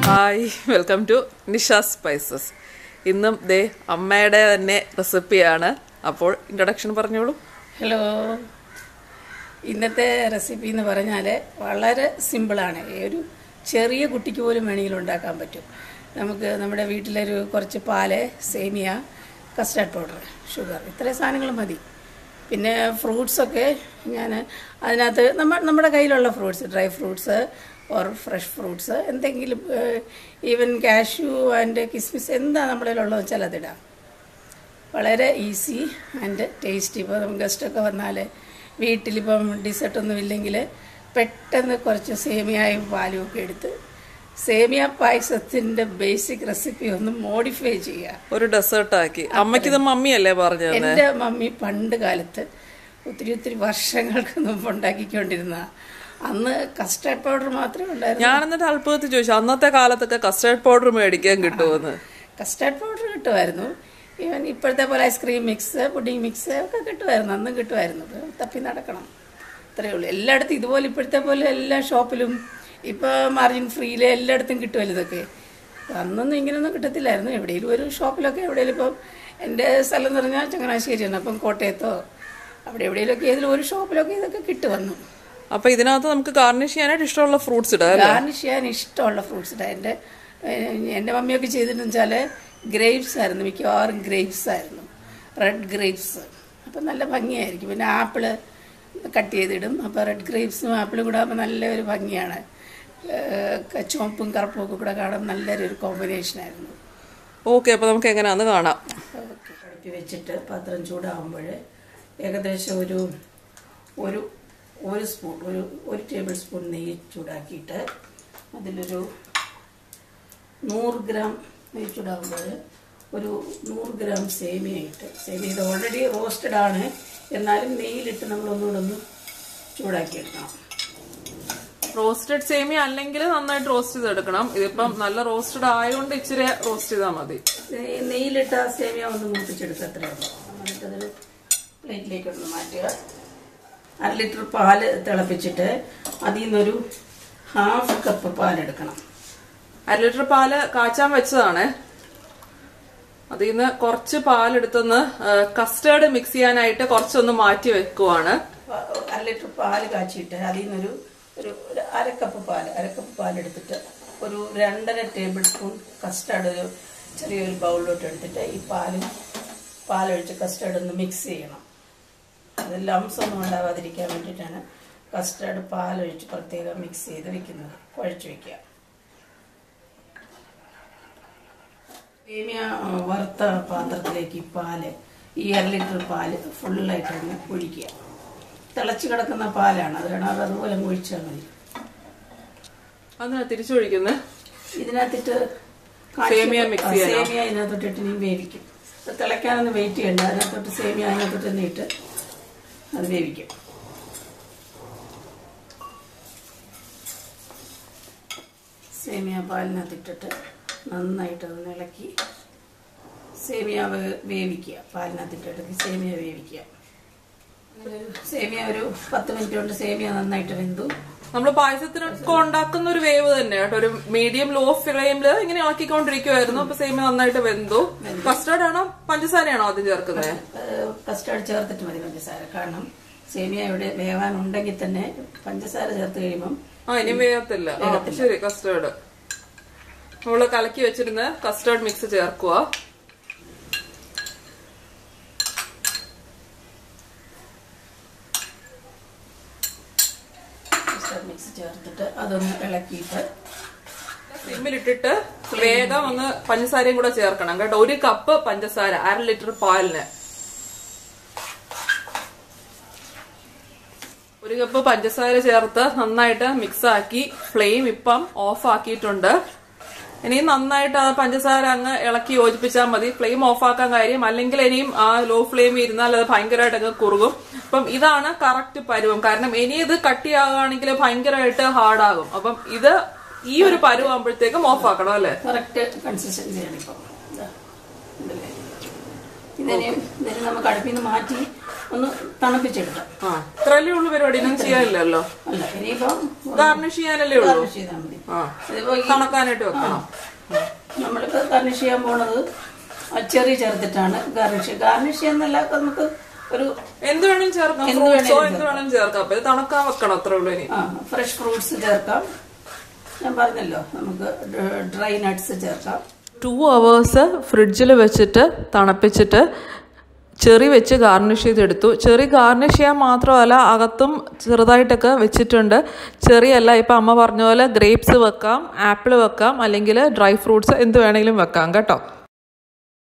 Hi welcome to Nisha spices ഇന്നും ദേ അമ്മയുടെ തന്നെ റെസിപ്പിയാണ് അപ്പോൾ ഇൻട്രൊഡക്ഷൻ പറഞ്ഞോളൂ ഹലോ ഇന്നത്തെ റെസിപ്പി എന്ന് പറഞ്ഞാൽ വളരെ സിമ്പിളാണ് ഒരു ചെറിയ കുട്ടിക്ക് പോലും വേണമെങ്കിൽ ഉണ്ടാക്കാൻ പറ്റും നമുക്ക് നമ്മുടെ വീട്ടിലൊരു കുറച്ച് പാല് സേമിയ കസ്റ്റാർഡ് പൗഡർ ഷുഗർ ഇത്രയും സാധനങ്ങൾ മതി പിന്നെ ഫ്രൂട്ട്സൊക്കെ ഞാൻ അതിനകത്ത് നമ്മ നമ്മുടെ കയ്യിലുള്ള fruits dry fruits or fresh fruits എന്തെങ്കിലും ഈവൻ കാഷ്യൂ ആൻഡ് കിസ്മിസ് എന്താ നമ്മുടെ കയ്യിലുള്ളത് വെച്ചാൽ അതിടാം വളരെ ഈസി ആൻഡ് ടേസ്റ്റി ഇപ്പോൾ നമുക്ക് ഗസ്റ്റൊക്കെ വന്നാൽ വീട്ടിലിപ്പം ഡിസർട്ടൊന്നും ഇല്ലെങ്കിൽ പെട്ടെന്ന് കുറച്ച് സേമിയായും പാലും ഒക്കെ എടുത്ത് സേമിയ പായസത്തിൻ്റെ ബേസിക് റെസിപ്പി ഒന്ന് മോഡിഫൈ ചെയ്യുക ഒരു ഡെസേർട്ട് ആക്കി അമ്മയ്ക്ക് ഇത് മമ്മിയല്ലേ പറഞ്ഞത് എൻ്റെ മമ്മി പണ്ട് കാലത്ത് ഒത്തിരി ഒത്തിരി വർഷങ്ങൾക്ക് മുമ്പ് ഉണ്ടാക്കിക്കൊണ്ടിരുന്ന അന്ന് കസ്റ്റാർഡ് പൗഡർ മാത്രമേ ഉണ്ടായിരുന്നു ഞാൻ എന്നിട്ട് അത്ഭുതത്തിൽ ചോദിച്ചു അന്നത്തെ കാലത്തൊക്കെ കസ്റ്റേർഡ് പൗഡർ മേടിക്കാൻ കിട്ടുമെന്ന് കസ്റ്റാർഡ് പൗഡർ കിട്ടുമായിരുന്നു ഈവൻ ഇപ്പോഴത്തെ പോലെ ഐസ്ക്രീം മിക്സ് പുഡിംഗ് മിക്സ് ഒക്കെ കിട്ടുമായിരുന്നു അന്നും കിട്ടുമായിരുന്നു ഇത് തപ്പി നടക്കണം അത്രയേ ഉള്ളൂ എല്ലായിടത്തും ഇതുപോലെ ഇപ്പോഴത്തെ പോലെ എല്ലാ ഷോപ്പിലും ഇപ്പോൾ മാർജിൻ ഫ്രീയിൽ എല്ലായിടത്തും കിട്ടുമല്ലോ ഇതൊക്കെ അന്നൊന്നും ഇങ്ങനെയൊന്നും കിട്ടത്തില്ലായിരുന്നു എവിടെയെങ്കിലും ഒരു ഷോപ്പിലൊക്കെ എവിടെയെങ്കിലും ഇപ്പം എൻ്റെ സ്ഥലം എന്ന് പറഞ്ഞാൽ ചങ്ങനാശ്ശേരിയാണ് അപ്പം കോട്ടയത്തോ അവിടെ എവിടെയെങ്കിലുമൊക്കെ ഏതെങ്കിലും ഒരു ഷോപ്പിലൊക്കെ ഇതൊക്കെ കിട്ടുവന്നു അപ്പൊ ഇതിനകത്ത് നമുക്ക് ഗാർണിഷ് ചെയ്യാനായിട്ട് ഇഷ്ടമുള്ള ഫ്രൂട്ട്സ് ഇടാം അല്ലേ ഗാർണിഷ് ചെയ്യാൻ ഇഷ്ടമുള്ള ഫ്രൂട്ട്സ് ഇടാം എൻ്റെ ഏഹ്, എൻ്റെ മമ്മിയൊക്കെ ചെയ്തിട്ടെന്ന് വെച്ചാൽ ഗ്രേപ്സ് ആയിരുന്നു മിക്കവാറും ഗ്രേപ്സ് ആയിരുന്നു റെഡ് ഗ്രേപ്സ് അപ്പം നല്ല ഭംഗിയായിരിക്കും പിന്നെ ആപ്പിള് കട്ട് ചെയ്തിടും അപ്പോൾ റെഡ് ഗ്രേപ്സും ആപ്പിളും കൂടെ ആകുമ്പോൾ നല്ലൊരു ഭംഗിയാണ് ഏഹ്, ചുവപ്പും കറുപ്പും ഒക്കെ കൂടെ കാണാൻ നല്ലൊരു കോമ്പിനേഷനായിരുന്നു ഓക്കെ അപ്പൊ നമുക്ക് എങ്ങനെയാന്ന് കാണാം അടുപ്പി വെച്ചിട്ട് പാത്രം ചൂടാകുമ്പോൾ ഏകദേശം ഒരു ഒരു ഒരു സ്പൂൺ ഒരു ഒരു ടേബിൾ സ്പൂൺ നെയ്യ് ചൂടാക്കിയിട്ട് അതിലൊരു നൂറ് ഗ്രാം നെയ്യ് ചൂടാകുമ്പോൾ ഒരു നൂറ് ഗ്രാം സേമിയ ഇട്ട് സേമിയ ഇത് ഓൾറെഡി റോസ്റ്റഡ് ആണ് എന്നാലും നെയ്യിലിട്ട് നമ്മൾ ഒന്നുകൂടെ ഒന്ന് ചൂടാക്കിയെടുക്കണം റോസ്റ്റഡ് സേമിയ അല്ലെങ്കിൽ നന്നായിട്ട് റോസ്റ്റ് ചെയ്തെടുക്കണം ഇതിപ്പം നല്ല റോസ്റ്റഡ് ആയതുകൊണ്ട് ഇച്ചിരി റോസ്റ്റ് ചെയ്താൽ മതി നെയ്- നെയ്യിലിട്ട് ആ സേമിയ ഒന്ന് മൂപ്പിച്ചെടുക്കുക അത്രേ ഉള്ളൂ എന്നിട്ടതൊരു പ്ലേറ്റിലേക്ക് ഒന്ന് മാറ്റുക അര ലിറ്റർ പാല് തിളപ്പിച്ചിട്ട് അതിൽ നിന്നൊരു ഹാഫ് കപ്പ് പാലെടുക്കണം അര ലിറ്റർ പാല് കാച്ചാൻ വെച്ചതാണ് അതിൽ നിന്ന് കുറച്ച് പാലെടുത്തൊന്ന് കസ്റ്റേർഡ് മിക്സ് ചെയ്യാനായിട്ട് കുറച്ചൊന്ന് മാറ്റി വെക്കുവാണ് പ- അര ലിറ്റർ പാല് കാച്ചിയിട്ട് അതിൽ നിന്നൊരു ഒരു ഒരു അര കപ്പ് പാല് അര കപ്പ് പാലെടുത്തിട്ട് ഒരു രണ്ടര ടേബിൾ സ്പൂൺ കസ്റ്റാർഡ് ഒരു ചെറിയൊരു ബൗളിലോട്ട് എടുത്തിട്ട് ഈ പാലും പാലൊഴിച്ച് കസ്റ്റാർഡ് ഒന്ന് മിക്സ് ചെയ്യണം അത് ലംസ് ഒന്നും ഉണ്ടാവാതിരിക്കാൻ വേണ്ടിയിട്ടാണ് കസ്റ്റാർഡ് പാലൊഴിച്ച് പ്രത്യേകം മിക്സ് ചെയ്ത് വെക്കുന്നത് കുഴച്ച് വെക്കുക സേമിയ ആ, വറുത്ത പാത്രത്തിലേക്ക് ഈ പാല് ഈ അര ലിറ്റർ പാല് ഫുള്ളായിട്ട് അങ്ങ് ഒഴിക്കുക തിളച്ച് കിടക്കുന്ന പാലാണ് അത് വേണം അത് അതുപോലെ അങ്ങ് ഒഴിച്ചാൽ മതി അതിനാ തിരിച്ചൊഴിക്കുന്നത് ഇതിനകത്തിട്ട് സേമിയ mix ആ, ചെയ്യാനോ? സേമിയ ഇതിനകത്തോട്ട് ഇനി വേവിക്കും ഇത് തിളയ്ക്കാനൊന്നും വെയിറ്റ് ചെയ്യണ്ട അതിനകത്തോട്ട് സേമിയ അതിനകത്തോട്ട് തന്നെ ഇട്ട് അത് വേവിക്കും സേമിയ പാലിനകത്തിട്ടിട്ട് നന്നായിട്ട് അത് ഇളക്കി സേമിയ വേ- വേവിക്കുക പാലിനകത്തിട്ടിട്ട് സേമിയ വേവിക്കുക അങ്ങനെ ഒരു സേമിയ ഒരു പത്ത് മിനിറ്റ് കൊണ്ട് സേമിയ നന്നായിട്ട് വെന്തു നമ്മൾ പായസത്തിനൊക്കെ ഉണ്ടാക്കുന്ന ഒരു വേവ് തന്നെ കേട്ടോ ഒരു മീഡിയം ലോ ഫ്ലെയിമില് ഇങ്ങനെ ആക്കിക്കൊണ്ടിരിക്കുവായിരുന്നു അപ്പൊ സേമിയ നന്നായിട്ട് വെന്തു കസ്റ്റേർഡ് ആണോ പഞ്ചസാരയാണോ ആദ്യം ചേർക്കുന്നത് കസ്റ്റാർഡ് ചേർത്തിട്ട് മതി പഞ്ചസാര കാരണം സേമിയ ഇവിടെ വേവാനുണ്ടെങ്കിൽ തന്നെ പഞ്ചസാര ചേർത്ത് കഴിയുമ്പം ആ ഇനി വേഗത്തില്ല ആ ശരി കസ്റ്റേർഡ് നമ്മള് കലക്കി വെച്ചിരുന്ന കസ്റ്റേർഡ് മിക്സ് ചേർക്കുക കസ്റ്റാർഡ് മിക്സ് ചേർത്തിട്ട് അതൊന്ന് ഇളക്കിയിട്ട് സിമ്മിലിട്ടിട്ട് വേഗം ഒന്ന് പഞ്ചസാരയും കൂടെ ചേർക്കണം കേട്ടോ ഒരു കപ്പ് പഞ്ചസാര അര ലിറ്റർ പാലിന് ഒരു കപ്പ് പഞ്ചസാര ചേർത്ത് നന്നായിട്ട് മിക്സ് ആക്കി ഫ്ലെയിം ഇപ്പം ഓഫ് ആക്കിയിട്ടുണ്ട് ഇനി നന്നായിട്ട് ആ പഞ്ചസാര അങ്ങ് ഇളക്കി യോജിപ്പിച്ചാൽ മതി ഫ്ലെയിം ഓഫ് ആക്കാൻ കാര്യം അല്ലെങ്കിൽ ഇനിയും ആ ലോ ഫ്ലെയിമിൽ ഇരുന്നാൽ അത് ഭയങ്കരമായിട്ട് അങ്ങ് കുറുകും അപ്പം ഇതാണ് കറക്റ്റ് പരുവം കാരണം ഇനി ഇത് കട്ടിയാകുകയാണെങ്കിൽ ഭയങ്കരമായിട്ട് ഹാർഡാകും അപ്പം ഇത് ഈ ഒരു പരുവാകുമ്പോഴത്തേക്കും ഓഫ് ആക്കണം അല്ലേ കറക്റ്റ് കൺസിസ്റ്റൻസിയാണ് ഇപ്പം ഇതാ, ഉണ്ടല്ലേ? ഇതിനെ ഇതിനെ നമുക്ക് അടുപ്പിൽ നിന്ന് മാറ്റി ഒന്ന് തണുപ്പിച്ചെടുക്കാം ആ ഇത്രയല്ലേ ഉള്ളു പരിപാടി ഒന്നും ചെയ്യാനില്ലല്ലോ അല്ല ഇനിയിപ്പം ഗാർണിഷ് ചെയ്യാനല്ലേ ഉള്ളൂ ഗാർണിഷ് ചെയ്താൽ മതി ആ ഇതിപ്പോ ഈ തണുക്കാനായിട്ട് വെക്കണം നമ്മളിപ്പോൾ ഗാർണിഷ് ചെയ്യാൻ പോണത് ചെറി ചേർത്തിട്ടാണ് ഗാർണിഷ് ഗാർണിഷ് ചെയ്യുന്നല്ല നമുക്ക് ഒരു എന്ത് വേണേലും ചേർക്കാം എന്ത് ഫ്രൂട്ട്സോ വേണേലും എന്ത് വേണേലും ചേർക്കാം അപ്പൊ ഇത് തണുക്കാൻ വെക്കണം അത്രേ ഉള്ളൂ ഇനി ഫ്രഷ് ഫ്രൂട്ട്സ് ചേർക്കാം ഞാൻ പറഞ്ഞല്ലോ നമുക്ക് ഡ്രൈ നട്ട്സ് ചേർക്കാം ടു അവേഴ്സ് ഫ്രിഡ്ജിൽ വെച്ചിട്ട് തണുപ്പിച്ചിട്ട് ചെറി വെച്ച് ഗാർണിഷ് ചെയ്തെടുത്തു ചെറി ഗാർണിഷ് ചെയ്യാൻ മാത്രമല്ല അകത്തും ചെറുതായിട്ടൊക്കെ വെച്ചിട്ടുണ്ട് ചെറിയല്ല ഇപ്പം അമ്മ പറഞ്ഞ പോലെ ഗ്രേപ്സ് വെക്കാം ആപ്പിൾ വെക്കാം അല്ലെങ്കിൽ ഡ്രൈ ഫ്രൂട്ട്സ് എന്ത് വേണമെങ്കിലും വെക്കാം കേട്ടോ